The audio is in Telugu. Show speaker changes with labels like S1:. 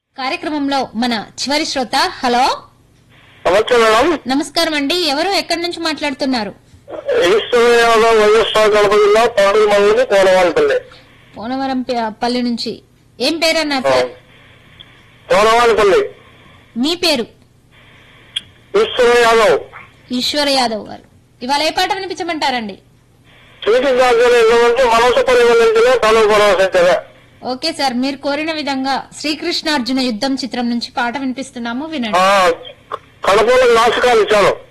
S1: కార్యక్రమంలో మన చివరి శ్రోత హలో
S2: నమస్తే మేడం
S1: నమస్కారం అండి ఎవరు ఎక్కడి నుంచి మాట్లాడుతున్నారు
S2: ఈశ్వర యాదవ్ వైఎస్ఆర్ కడప జిల్లా పాడు మండలి కోనవానిపల్లి
S1: పోనవరం ప- పల్లి నుంచి ఏం పేరన్నారు సార్
S2: కోనవానిపల్లి
S1: మీ పేరు
S2: ఈశ్వర యాదవ్
S1: ఈశ్వర యాదవ్ గారు ఇవాళ ఏ పాట వినిపించమంటారండి
S2: చీటి జాగ్రత్త ఇవ్వమంటే మనసు పరిగణించలే తను పరామర్శించలే
S1: ఓకే సార్ మీరు కోరిన విధంగా శ్రీకృష్ణార్జున యుద్ధం చిత్రం నుంచి పాట వినిపిస్తున్నాము వినండి
S2: కడపలో నాశకాలు ఇచ్చాను